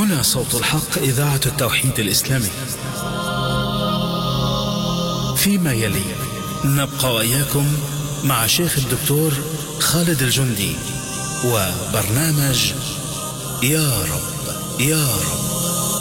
هنا صوت الحق إذاعة التوحيد الإسلامي فيما يلي نبقى وإياكم مع شيخ الدكتور خالد الجندي وبرنامج يا رب يا رب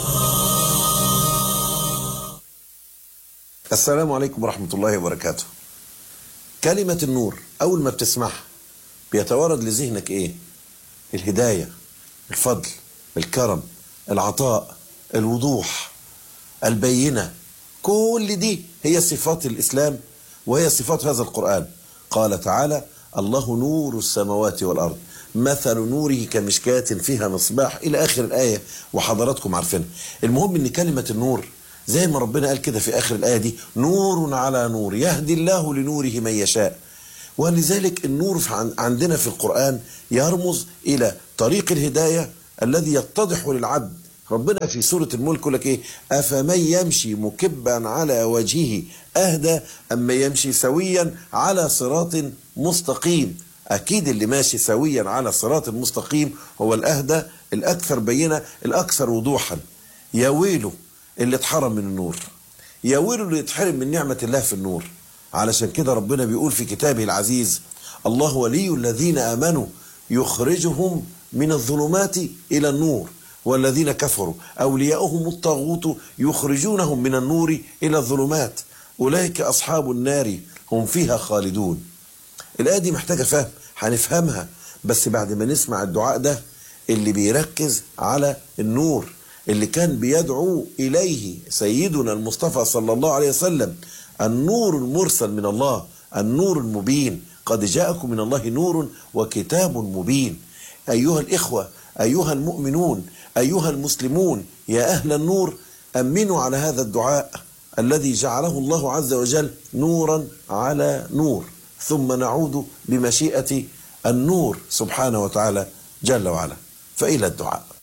السلام عليكم ورحمة الله وبركاته كلمة النور أول ما بتسمعها بيتوارد لذهنك إيه الهداية الفضل الكرم العطاء الوضوح البينة كل دي هي صفات الإسلام وهي صفات هذا القرآن قال تعالى الله نور السماوات والأرض مثل نوره كمشكاة فيها مصباح إلى آخر الآية وحضراتكم عارفينها المهم أن كلمة النور زي ما ربنا قال كده في آخر الآية دي نور على نور يهدي الله لنوره من يشاء ولذلك النور عندنا في القرآن يرمز إلى طريق الهداية الذي يتضح للعبد ربنا في سورة الملك يقول لك ايه افمن يمشي مكبا على وجهه اهدى اما يمشي سويا على صراط مستقيم اكيد اللي ماشي سويا على صراط مستقيم هو الاهدى الاكثر بينه الاكثر وضوحا يا ويله اللي اتحرم من النور يا ويله اللي يتحرم من نعمة الله في النور علشان كده ربنا بيقول في كتابه العزيز الله ولي الذين امنوا يخرجهم من الظلمات الى النور والذين كفروا أولياؤهم الطاغوت يخرجونهم من النور إلى الظلمات أولئك أصحاب النار هم فيها خالدون الآية دي محتاجة فهم هنفهمها بس بعد ما نسمع الدعاء ده اللي بيركز على النور اللي كان بيدعو إليه سيدنا المصطفى صلى الله عليه وسلم النور المرسل من الله النور المبين قد جاءكم من الله نور وكتاب مبين أيها الإخوة أيها المؤمنون أيها المسلمون يا أهل النور أمنوا على هذا الدعاء الذي جعله الله عز وجل نورا على نور ثم نعود بمشيئة النور سبحانه وتعالى جل وعلا فإلى الدعاء